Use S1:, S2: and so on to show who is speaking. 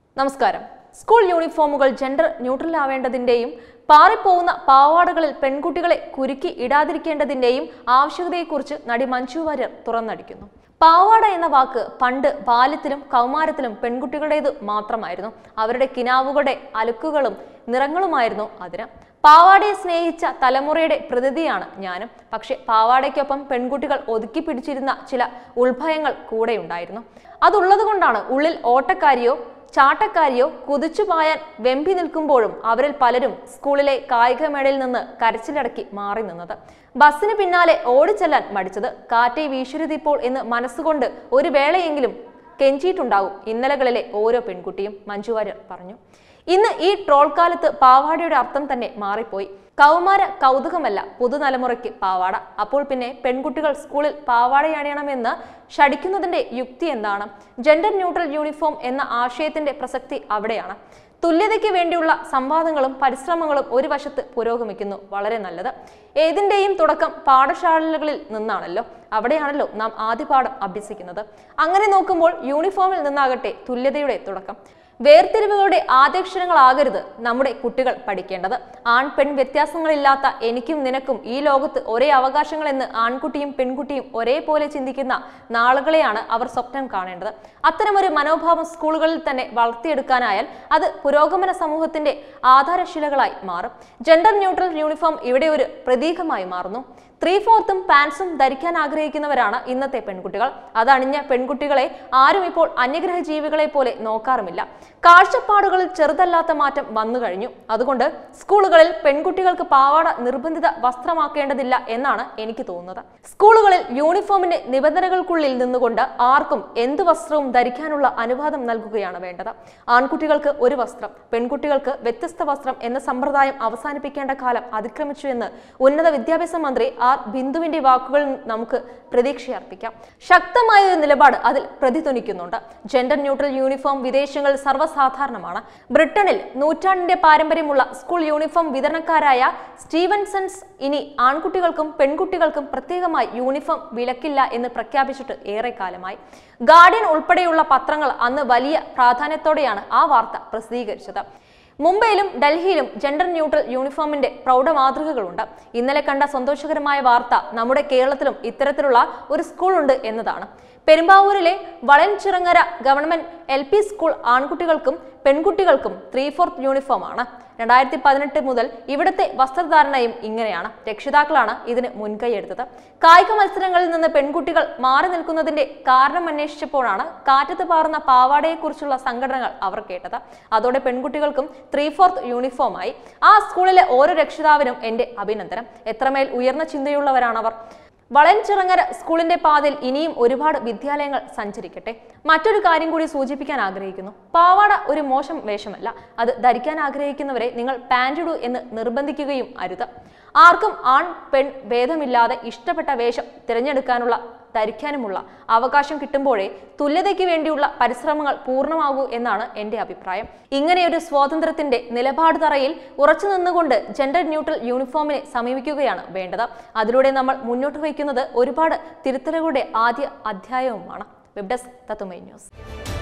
S1: നമസ്കാരം സ്കൂൾ യൂണിഫോമുകൾ gender neutral ആവേണ്ടതിന്റെയും പാറിപ്പോകുന്ന പാവാടകളിൽ പെൺകുട്ടികളെ കുരുക്കി ഇടാതിരിക്കേണ്ടതിന്റെയും ആവശ്യകതയെക്കുറിച്ച് നടി മഞ്ജു വാര്യർ തുറന്നടിക്കുന്നു പാവാട എന്ന വാക്ക് പണ്ട് ബാല്യത്തിലും കൗമാരത്തിലും പെൺകുട്ടികളുടേത് മാത്രമായിരുന്നു അവരുടെ കിനാവുകളുടെ അലുക്കുകളും നിറങ്ങളുമായിരുന്നു അതിന് പാവാടയെ സ്നേഹിച്ച തലമുറയുടെ പ്രതിനിധിയാണ് ഞാനും പക്ഷെ പാവാടയ്ക്കൊപ്പം പെൺകുട്ടികൾ ഒതുക്കി പിടിച്ചിരുന്ന ചില ഉൾഭയങ്ങൾ കൂടെയുണ്ടായിരുന്നു അതുള്ളത് കൊണ്ടാണ് ഉള്ളിൽ ഓട്ടക്കാരിയോ ചാട്ടക്കാരിയോ കുതിച്ചു പായാൻ വെമ്പി നിൽക്കുമ്പോഴും അവരിൽ പലരും സ്കൂളിലെ കായികമേളയിൽ നിന്ന് കരച്ചിലടക്കി മാറി നിന്നത് ബസ്സിന് പിന്നാലെ ഓടിച്ചെല്ലാൻ മടിച്ചത് കാറ്റെ വീശുരുതിപ്പോൾ എന്ന് മനസ്സുകൊണ്ട് ഒരു വേളയെങ്കിലും കെഞ്ചിയിട്ടുണ്ടാവും ഇന്നലകളിലെ ഓരോ പെൺകുട്ടിയും മഞ്ജു വാര്യർ പറഞ്ഞു ഇന്ന് ഈ ട്രോൾ കാലത്ത് പാവാടയുടെ അർത്ഥം തന്നെ മാറിപ്പോയി കൗമാര കൗതുകമല്ല പുതുതലമുറയ്ക്ക് പാവാട അപ്പോൾ പിന്നെ പെൺകുട്ടികൾ സ്കൂളിൽ പാവാടയണിയണമെന്ന് ഷടിക്കുന്നതിന്റെ യുക്തി എന്താണ് ജെൻഡർ ന്യൂട്രൽ യൂണിഫോം എന്ന ആശയത്തിന്റെ പ്രസക്തി അവിടെയാണ് തുല്യതയ്ക്ക് വേണ്ടിയുള്ള സംവാദങ്ങളും പരിശ്രമങ്ങളും ഒരു വശത്ത് പുരോഗമിക്കുന്നു വളരെ നല്ലത് ഏതിന്റെയും തുടക്കം പാഠശാലകളിൽ നിന്നാണല്ലോ അവിടെയാണല്ലോ നാം ആദ്യ പാഠം അഭ്യസിക്കുന്നത് അങ്ങനെ നോക്കുമ്പോൾ യൂണിഫോമിൽ നിന്നാകട്ടെ തുല്യതയുടെ തുടക്കം വേർതിരിവുകളുടെ ആദ്യക്ഷരങ്ങളാകരുത് നമ്മുടെ കുട്ടികൾ പഠിക്കേണ്ടത് ആൺ പെൺ വ്യത്യാസങ്ങളില്ലാത്ത എനിക്കും നിനക്കും ഈ ലോകത്ത് ഒരേ അവകാശങ്ങളെന്ന് ആൺകുട്ടിയും പെൺകുട്ടിയും ഒരേപോലെ ചിന്തിക്കുന്ന നാളുകളെയാണ് അവർ സ്വപ്നം കാണേണ്ടത് അത്തരമൊരു മനോഭാവം സ്കൂളുകളിൽ തന്നെ വളർത്തിയെടുക്കാനായാൽ അത് പുരോഗമന സമൂഹത്തിന്റെ ആധാരശിലകളായി മാറും ജെൻഡർ ന്യൂട്രൽ യൂണിഫോം ഇവിടെ ഒരു പ്രതീകമായി മാറുന്നു ത്രീ ഫോർത്തും പാൻസും ധരിക്കാൻ ആഗ്രഹിക്കുന്നവരാണ് ഇന്നത്തെ പെൺകുട്ടികൾ അതണിഞ്ഞ പെൺകുട്ടികളെ ആരും ഇപ്പോൾ അന്യഗ്രഹ ജീവികളെ പോലെ നോക്കാറുമില്ല കാഴ്ചപ്പാടുകളിൽ ചെറുതല്ലാത്ത മാറ്റം വന്നു കഴിഞ്ഞു അതുകൊണ്ട് സ്കൂളുകളിൽ പെൺകുട്ടികൾക്ക് പാവാട നിർബന്ധിത വസ്ത്രമാക്കേണ്ടതില്ല എന്നാണ് എനിക്ക് തോന്നുന്നത് സ്കൂളുകളിൽ യൂണിഫോമിന്റെ നിബന്ധനകൾക്കുള്ളിൽ നിന്നുകൊണ്ട് ആർക്കും എന്ത് വസ്ത്രവും ധരിക്കാനുള്ള അനുവാദം നൽകുകയാണ് വേണ്ടത് ആൺകുട്ടികൾക്ക് ഒരു വസ്ത്രം പെൺകുട്ടികൾക്ക് വ്യത്യസ്ത വസ്ത്രം എന്ന സമ്പ്രദായം അവസാനിപ്പിക്കേണ്ട കാലം അതിക്രമിച്ചു എന്ന് ഉന്നത വിദ്യാഭ്യാസ മന്ത്രി ആർ ബിന്ദുവിന്റെ വാക്കുകളിൽ നമുക്ക് പ്രതീക്ഷയർപ്പിക്കാം ശക്തമായ ഒരു നിലപാട് അതിൽ പ്രതിധ്വനിക്കുന്നുണ്ട് ജെൻഡർ ന്യൂട്രൽ യൂണിഫോം വിദേശങ്ങളിൽ സർവ്വസാധാരണമാണ് ബ്രിട്ടനിൽ നൂറ്റാണ്ടിന്റെ പാരമ്പര്യമുള്ള സ്കൂൾ യൂണിഫോം വിതരണക്കാരായ സ്റ്റീവൻസൺസ് ഇനി ആൺകുട്ടികൾക്കും പെൺകുട്ടികൾക്കും പ്രത്യേകമായി യൂണിഫോം വിലക്കില്ല എന്ന് പ്രഖ്യാപിച്ചിട്ട് ഏറെ കാലമായി ഗാർഡിയൻ ഉൾപ്പെടെയുള്ള പത്രങ്ങൾ അന്ന് വലിയ പ്രാധാന്യത്തോടെയാണ് ആ വാർത്ത പ്രസിദ്ധീകരിച്ചത് മുംബൈയിലും ഡൽഹിയിലും ജെൻഡർ ന്യൂട്രൽ യൂണിഫോമിന്റെ പ്രൗഢ മാതൃകകളുണ്ട് ഇന്നലെ കണ്ട സന്തോഷകരമായ വാർത്ത നമ്മുടെ കേരളത്തിലും ഇത്തരത്തിലുള്ള ഒരു സ്കൂൾ ഉണ്ട് എന്നതാണ് പെരുമ്പാവൂരിലെ വളൻചിറങ്ങര ഗവൺമെന്റ് എൽ പി സ്കൂൾ ആൺകുട്ടികൾക്കും പെൺകുട്ടികൾക്കും ത്രീ ഫോർത്ത് യൂണിഫോം ആണ് രണ്ടായിരത്തി പതിനെട്ട് മുതൽ ഇവിടുത്തെ വസ്ത്രധാരണയും ഇങ്ങനെയാണ് രക്ഷിതാക്കളാണ് ഇതിന് മുൻകൈയെടുത്തത് കായിക മത്സരങ്ങളിൽ നിന്ന് പെൺകുട്ടികൾ മാറി നിൽക്കുന്നതിന്റെ കാരണം അന്വേഷിച്ചപ്പോഴാണ് കാറ്റത്ത് പാറുന്ന പാവാടയെക്കുറിച്ചുള്ള സംഘടനകൾ അവർ കേട്ടത് അതോടെ പെൺകുട്ടികൾക്കും ത്രീ ഫോർത്ത് യൂണിഫോമായി ആ സ്കൂളിലെ ഓരോ രക്ഷിതാവിനും എന്റെ അഭിനന്ദനം എത്രമേൽ ഉയർന്ന ചിന്തയുള്ളവരാണവർ വളൻചിറങ്ങര സ്കൂളിന്റെ പാതയിൽ ഇനിയും ഒരുപാട് വിദ്യാലയങ്ങൾ സഞ്ചരിക്കട്ടെ മറ്റൊരു കാര്യം കൂടി സൂചിപ്പിക്കാൻ ആഗ്രഹിക്കുന്നു പാവാട ഒരു മോശം വേഷമല്ല അത് ധരിക്കാൻ ആഗ്രഹിക്കുന്നവരെ നിങ്ങൾ പാൻറിടൂ എന്ന് നിർബന്ധിക്കുകയും അരുത് ആർക്കും ആൺ പെൺ ഭേദമില്ലാതെ ഇഷ്ടപ്പെട്ട വേഷം തിരഞ്ഞെടുക്കാനുള്ള ധരിക്കാനുമുള്ള അവകാശം കിട്ടുമ്പോഴേ തുല്യതയ്ക്ക് വേണ്ടിയുള്ള പരിശ്രമങ്ങൾ പൂർണ്ണമാകൂ എന്നാണ് എൻ്റെ അഭിപ്രായം ഇങ്ങനെയൊരു സ്വാതന്ത്ര്യത്തിന്റെ നിലപാട് തറയിൽ ഉറച്ചു നിന്നുകൊണ്ട് ജെൻഡർ ന്യൂട്രൽ യൂണിഫോമിനെ സമീപിക്കുകയാണ് വേണ്ടത് അതിലൂടെ നമ്മൾ മുന്നോട്ട് വയ്ക്കുന്നത് ഒരുപാട് തിരുത്തലുകളുടെ ആദ്യ അധ്യായവുമാണ് വെബ് ഡെസ്ക് തത്തുമൈ ന്യൂസ്